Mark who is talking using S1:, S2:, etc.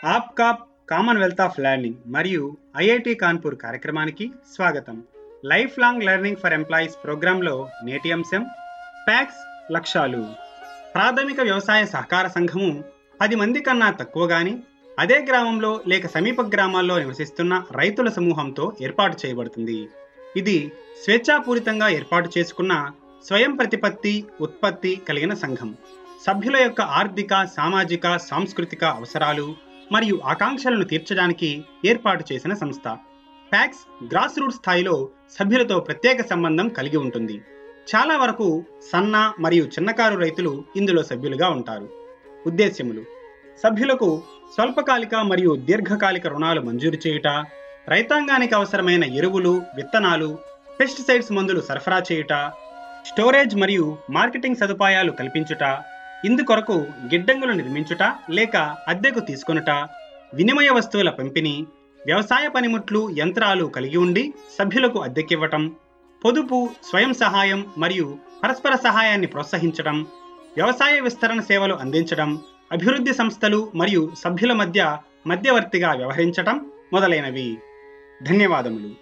S1: ఆప్కాప్ Commonwealth of Learning మరియు IIT Kanpur కార్యక్రమానికి స్వాగతం lifelong learning for employees ప్రోగ్రాంలో నేటి అంశం ప్యాక్స్ లక్ష్యాలు ప్రాథమిక వ్యవసాయ సహకార సంఘము పది మంది కన్నా తక్కువ గాని అదే గ్రామంలో లేక సమీప గ్రామాల్లో నివసిస్తున్న రైతుల సమూహంతో ఏర్పాటు చేయబడుతుంది ఇది స్వేచ్ఛాపూరితంగా ఏర్పాటు చేసుకున్న స్వయం ప్రతిపత్తి ఉత్పత్తి కలిగిన సంఘం సభ్యుల యొక్క ఆర్థిక సామాజిక సాంస్కృతిక అవసరాలు మరియు ఆకాంక్షలను తీర్చడానికి ఏర్పాటు చేసిన సంస్థ ప్యాక్స్ గ్రాస్ రూట్ స్థాయిలో సభ్యులతో ప్రత్యేక సంబంధం కలిగి ఉంటుంది చాలా వరకు సన్న మరియు చిన్నకారు రైతులు ఇందులో సభ్యులుగా ఉంటారు ఉద్దేశ్యములు సభ్యులకు స్వల్పకాలిక మరియు దీర్ఘకాలిక రుణాలు మంజూరు చేయుట రైతాంగానికి అవసరమైన ఎరువులు విత్తనాలు పెస్టిసైడ్స్ మందులు సరఫరా చేయుట స్టోరేజ్ మరియు మార్కెటింగ్ సదుపాయాలు కల్పించుట ఇందుకొరకు గిడ్డంగులు నిర్మించుట లేక అద్దెకు తీసుకొనుట వినిమయ వస్తువుల పంపిణీ వ్యవసాయ పనిముట్లు యంత్రాలు కలిగి ఉండి సభ్యులకు అద్దెకివ్వటం పొదుపు స్వయం సహాయం మరియు పరస్పర సహాయాన్ని ప్రోత్సహించడం వ్యవసాయ విస్తరణ సేవలు అందించడం అభివృద్ధి సంస్థలు మరియు సభ్యుల మధ్య మధ్యవర్తిగా వ్యవహరించటం మొదలైనవి ధన్యవాదములు